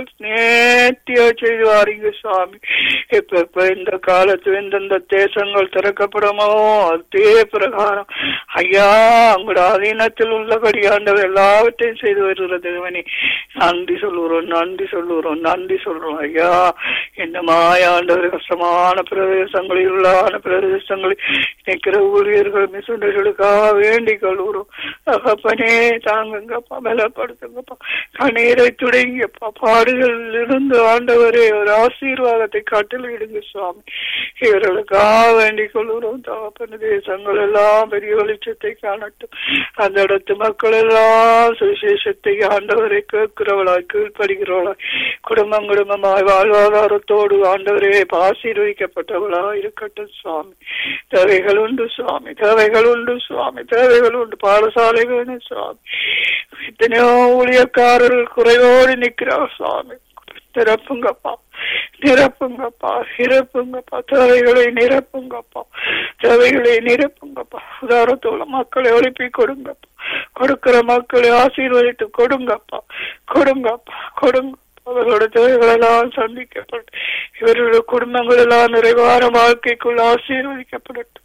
நேர்த்தியா செய்து வாரீங்க சுவாமி இப்ப இப்ப இந்த காலத்து எந்தெந்த தேசங்கள் திறக்கப்படுமோ அதே பிரகாரம் ஐயா உங்களோட அதீனத்தில் உள்ளபடி ஆண்டவர் எல்லாவற்றையும் செய்து வருகிறது தேவனே நன்றி சொல்லுறோம் நன்றி சொல்லுறோம் நன்றி சொல்றோம் ஐயா என்ன மாயாண்டவர் கஷ்டமான பிரதேசங்களில் உள்ளான பிரதேசங்களில் நிற்கிற ஊழியர்கள் மிசுண்டர்களுக்காக வேண்டிக் கொள்கிறோம் தகப்பனே தாங்குங்கப்பா பலப்படுத்துங்கப்பா கண்ணீரை துடைங்கப்பா பாடுகளில் இருந்து ஆண்டவரே ஒரு ஆசீர்வாதத்தை கட்டளையிடுங்க சுவாமி இவர்களுக்காக வேண்டிக் கொள்கிறோம் தகப்பன தேசங்கள் எல்லாம் பெரிய வெளிச்சத்தை காணட்டும் அந்த இடத்து மக்கள் எல்லாம் சுவிசேஷத்தை ஆண்டவரை கேட்கிறவளாய் கீழ்ப்படுகிறவளாய் குடும்பம் குடும்பமாய் வாழ்வாதாரத்தோடு ஆண்டவரே ஆசீர்வதிக்கப்பட்டவளா இருக்கட்டும் சுவாமி தேவைகள் உண்டு சுவாமி தேவைகள் உண்டு சுவாமி தேவைகள் உண்டு பாடசாலை வேணும் சுவாமி எத்தனையோ ஊழியக்காரர்கள் குறைவோடு நிற்கிறார் சுவாமி நிரப்புங்கப்பா நிரப்புங்கப்பா நிரப்புங்கப்பா தேவைகளை நிரப்புங்கப்பா தேவைகளை நிரப்புங்கப்பா உதாரத்தோட மக்களை எழுப்பி கொடுங்கப்பா கொடுக்கிற மக்களை ஆசீர்வதித்து கொடுங்கப்பா கொடுங்கப்பா கொடுங்க அவர்களோட தேவைகளெல்லாம் சந்திக்கப்பட்டு இவர்களுடைய குடும்பங்கள் எல்லாம் நிறைவான வாழ்க்கைக்குள் ஆசீர்வதிக்கப்படட்டும்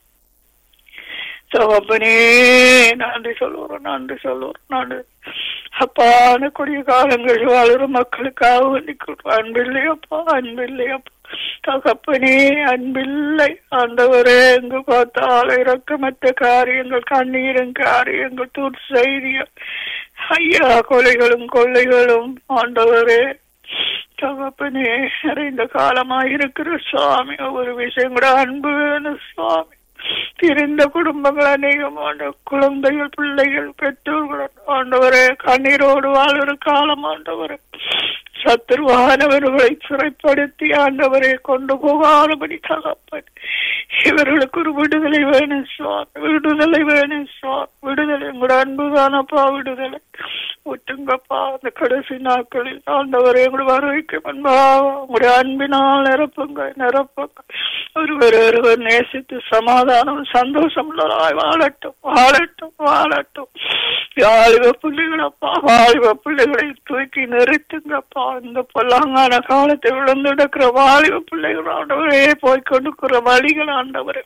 தகப்பனே நன்றி சொல்லுறோம் நன்றி சொல்லுறோம் நன்றி அப்பான கொடிய காலங்கள் வாழுற மக்களுக்காக வேண்டிக்கொள்றோம் அன்பில்லையப்பா அன்பில்லையப்பா தகப்பனே அன்பில்லை ஆண்டவரே எங்கு பார்த்தாலும் இறக்கமற்ற காரியங்கள் கண்ணீரும் காரியங்கள் தூர் செய்திகள் ஐயா கொலைகளும் கொள்ளைகளும் ஆண்டவரே தகப்பனே நிறைந்த காலமா இருக்கிற சுவாமி ஒரு விஷயம் கூட அன்பு வேணும் சுவாமி திரிந்த குடும்பங்கள் அநேகமான குழந்தைகள் பிள்ளைகள் பெற்றோர்கள் ஆண்டவரே கண்ணீரோடு வாழ்கிற காலம் ஆண்டவரே சத்துருவானவர்களை சிறைப்படுத்தி ஆண்டவரை கொண்டு போகாதபடி தகப்பன் இவர்களுக்கு ஒரு விடுதலை வேணும் சுவாமி விடுதலை வேணும் சுவாமி விடுதலை உங்களோட அன்புதானப்பா விடுதலை ஒட்டுங்கப்பா அந்த கடைசி நாட்களில் ஆண்டவரை எங்களோட வரவைக்கு முன்பா உங்களுடைய அன்பினால் நிரப்புங்க நிரப்புங்க ஒருவர் ஒருவர் நேசித்து சமாதானம் சந்தோஷம் உள்ளதாய் வாழட்டும் வாழட்டும் வாழட்டும் வாலிப பிள்ளைகளப்பா வாலிப பிள்ளைகளை தூக்கி நிறுத்துங்கப்பா இந்த பொல்லாங்கான காலத்தை விழுந்துடுக்கிற வாலிப பிள்ளைகள் ஆண்டவரே போய் கொண்டுக்கிற வழிகள் ஆண்டவரே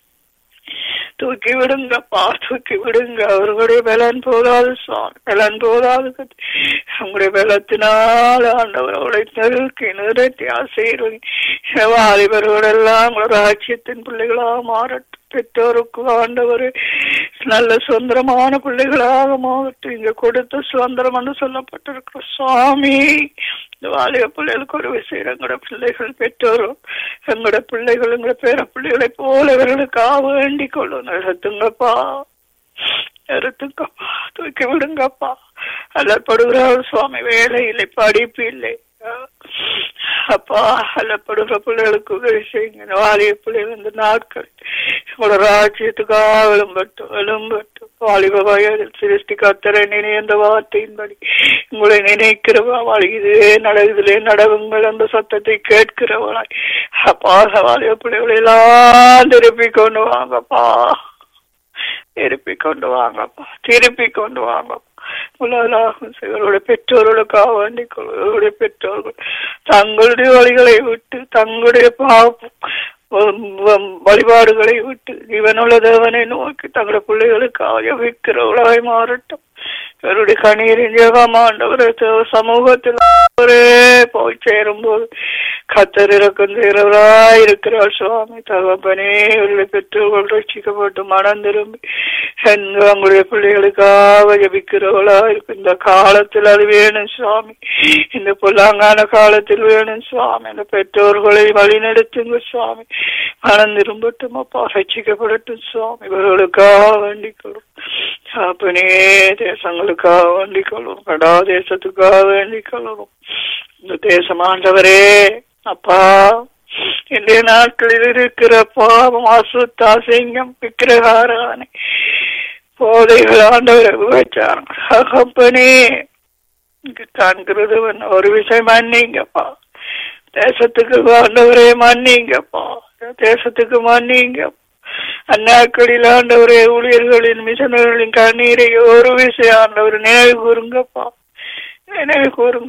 தூக்கி விடுங்கப்பா தூக்கி விடுங்க அவர்களுடைய பலன் போதாது சுவாமி பலன் போதாது அவங்களுடைய பலத்தினால் ஆண்டவர் அவளை நெருக்கி நிறுத்தி ஆசீர்வதி வாலிபர்களெல்லாம் ஒரு ராஜ்யத்தின் பிள்ளைகளாக மாறட்டும் பெற்றோருக்கு ஆண்டவர் நல்ல சுதந்திரமான பிள்ளைகளாக மாவட்டும் இங்க கொடுத்த சுதந்திரம் என்று சொல்லப்பட்டிருக்கிற சுவாமி இந்த வாலிப பிள்ளைகளுக்கு ஒரு விஷயம் எங்களோட பிள்ளைகள் பெற்றோரும் எங்களோட பிள்ளைகள் எங்களோட பேர பிள்ளைகளை போல இவர்களுக்காக வேண்டிக் கொள்ளும் நிறுத்துங்கப்பா நிறுத்துங்கப்பா தூக்கி விடுங்கப்பா அல்லப்படுகிறார் சுவாமி வேலை இல்லை படிப்பு இல்லை அப்பா அல்லப்படுகிற பிள்ளைகளுக்கு உதவி செய்யுங்க வாலிய பிள்ளைகள் இந்த நாட்கள் உங்களோட ராஜ்யத்துக்காக விளம்பட்டும் விளம்பட்டும் வாலிப வயதில் சிருஷ்டி கத்தரை நினைந்த வார்த்தையின்படி உங்களை நினைக்கிறவா இதுவே நடக்குதிலே நடவுங்கள் அந்த சத்தத்தை கேட்கிறவளாய் அப்பா வாலிப பிள்ளைகளை எல்லாம் திருப்பி கொண்டு வாங்கப்பா திருப்பி கொண்டு வாங்கப்பா திருப்பி கொண்டு வாங்கப்பா உலகளாகும் இவர்களுடைய பெற்றோர்களுக்காக வேண்டிக் கொள்வர்களுடைய பெற்றோர்கள் தங்களுடைய வழிகளை விட்டு தங்களுடைய பாவம் வழிபாடுகளை விட்டு இவனுள்ள தேவனை நோக்கி தங்களுடைய பிள்ளைகளுக்காக வைக்கிற உலகை மாறட்டும் இவருடைய கண்ணீரின் ஜெகமாண்டவர் சமூகத்தில் ஒரே போய் சேரும் போது கத்தர் இறக்கும் தீரவராய் இருக்கிறார் சுவாமி தகப்பனே இவருடைய பெற்றோர்கள் ரட்சிக்கப்பட்டு மனம் திரும்பி எங்க அவங்களுடைய பிள்ளைகளுக்காக ஜபிக்கிறவளா இருக்கு இந்த காலத்தில் அது வேணும் சுவாமி இந்த பொல்லாங்கான காலத்தில் வேணும் சுவாமி இந்த பெற்றோர்களை வழிநடத்துங்க சுவாமி மனம் திரும்பட்டும் அப்பா ரட்சிக்கப்படட்டும் சுவாமி இவர்களுக்காக வேண்டிக் கொள்ளும் அப்பனே தேசங்களுக்காக வேண்டிக் கொள்ளும் கடா தேசத்துக்காக வேண்டிக் கொள்ளும் இந்த தேசம் ஆண்டவரே அப்பா இன்றைய நாட்களில் இருக்கிற பாவம் அசுத்தா சிங்கம் விக்கிரகாரானை போதைகள் ஆண்டவரை விபச்சாரம் அகப்பனே காண்கிறது ஒரு விஷயம் மன்னிங்கப்பா தேசத்துக்கு ஆண்டவரே மன்னிங்கப்பா தேசத்துக்கு மன்னிங்க அந்நாட்களில் ஆண்டவரே ஊழியர்களின் மிஷனர்களின் கண்ணீரை ஒரு விஷயம் ஆண்டவர் நினைவு கூறுங்கப்பா நினைவு கூறுங்க